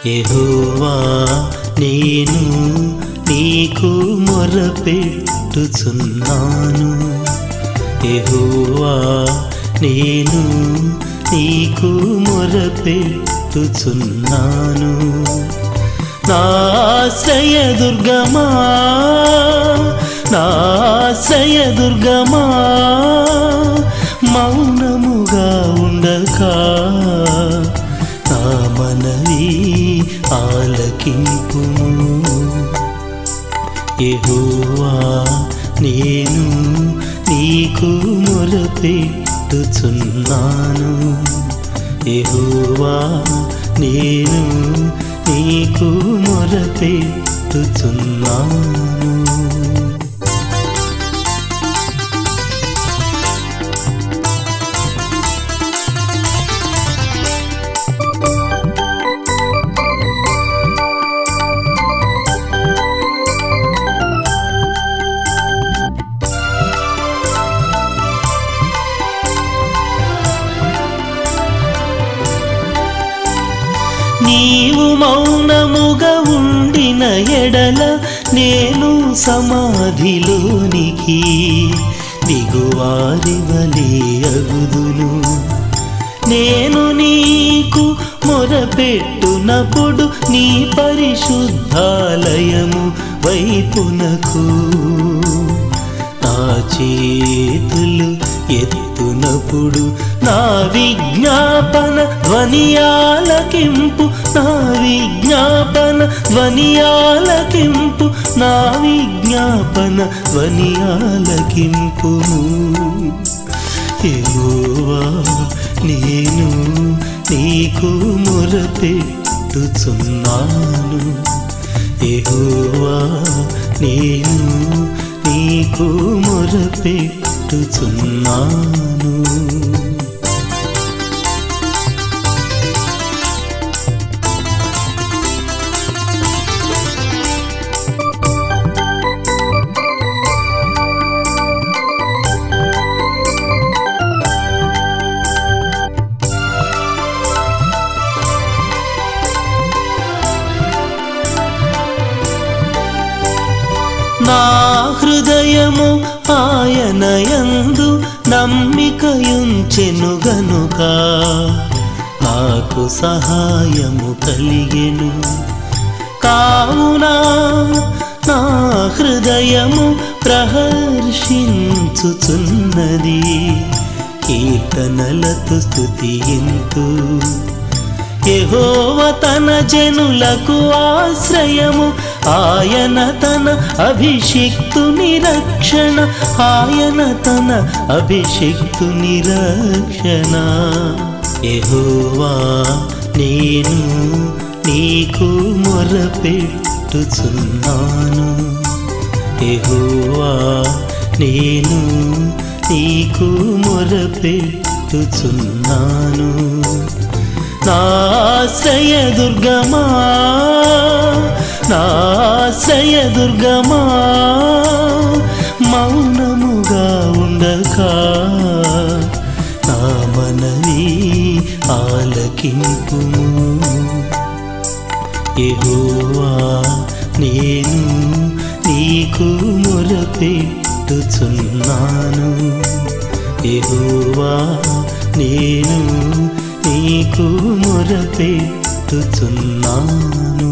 యెహోవా నేను నీకు మొరపెట్టుచున్నాను యెహోవా నేను నీకు మొరపెట్టుచున్నాను నాశ్రయ దుర్గమా నాశ్రయ దుర్గమా మౌనముగా ఉండక నా మనవి ఆలకింపు యెహోవా నేను నీకు మొరపెట్టుచున్నాను యెహోవా నేను నీకు మొరపెట్టుచున్నాను నీవు మౌనముగా ఉండిన ఎడల నేను సమాధిలోనికి దిగువారి వలె అగుదును నేను నీకు మొరపెట్టునప్పుడు నీ పరిశుద్ధాలయము వైపునకు నా చేతులు ఎత్తునప్పుడు నా విజ్ఞాపన ధ్వనియాలకింపు నా విజ్ఞాపన ధ్వనియాలకింపు నా విజ్ఞాపన ధ్వనియాలకింపు యెహోవా నేను నీకు మొరపెట్టుచున్నాను యెహోవా నేను నీకు మొరపెట్టుచున్నాను నా హృదయము ఆయనయందు నమ్మికయుంచెను గనుక నాకు సహాయము కలిగెను కావున నా హృదయము ప్రహర్షించుచున్నది కీర్తనలతో స్తుతింతు యెహోవ తన జనులకు ఆశ్రయము ఆయన తన అభిషిక్తు నిరక్షణ ఆయన తన అభిషిక్తు నిరక్షణ యెహోవా నేను నీకు మొరపెట్టుచున్నాను యెహోవా నేను నీకు మొరపెట్టుచున్నాను నాశ్రయ దుర్గమా నాశ్రయ దుర్గమా మౌనముగా ఉండక నా మనవి ఆలకింపు యెహోవా నేను నీకు మొరపెట్టుచున్నాను యెహోవా నేను నీకు మొరపెట్టుచున్నాను